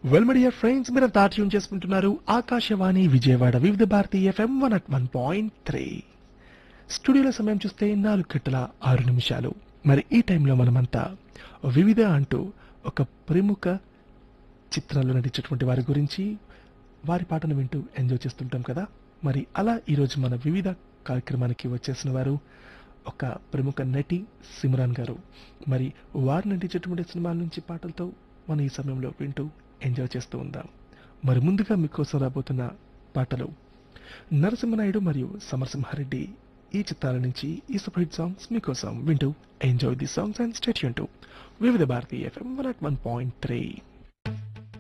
well media friends మీరు tune చేసుకుంటున్నారు Akashvani Vijayawada Vividh Bharati FM one at one point three స్టూడియోలో సమయం చూస్తే నాలుగు గంటల ఆరు నిమిషాలు మరి ఈ టైంలో మనమంతా వివిధ అంటూ ఒక ప్రముఖ చిత్రాల్లో నటించేటువంటి వారి గురించి వారి పాటను వింటూ ఎంజాయ్ చేస్తుంటాం కదా మరి అలా ఈరోజు మన వివిధ కార్యక్రమానికి వచ్చేసిన వారు ఒక ప్రముఖ నటి సిమ్రాన్ గారు మరి వారు నటించేటువంటి సినిమాల నుంచి పాటలతో మనం ఈ సమయంలో వింటూ ఎంజాయ్ చేస్తూ ఉందాం మరి ముందుగా మీకోసం రాబోతున్న పాటలు నరసింహనాయుడు మరియు సమరసింహారెడ్డి ఈ చిత్రాల నుంచి ఈ సూపర్ హిట్ సాంగ్స్ మీకోసం వింటూ enjoy the songs and state Vividh Bharatiya FM one at one point three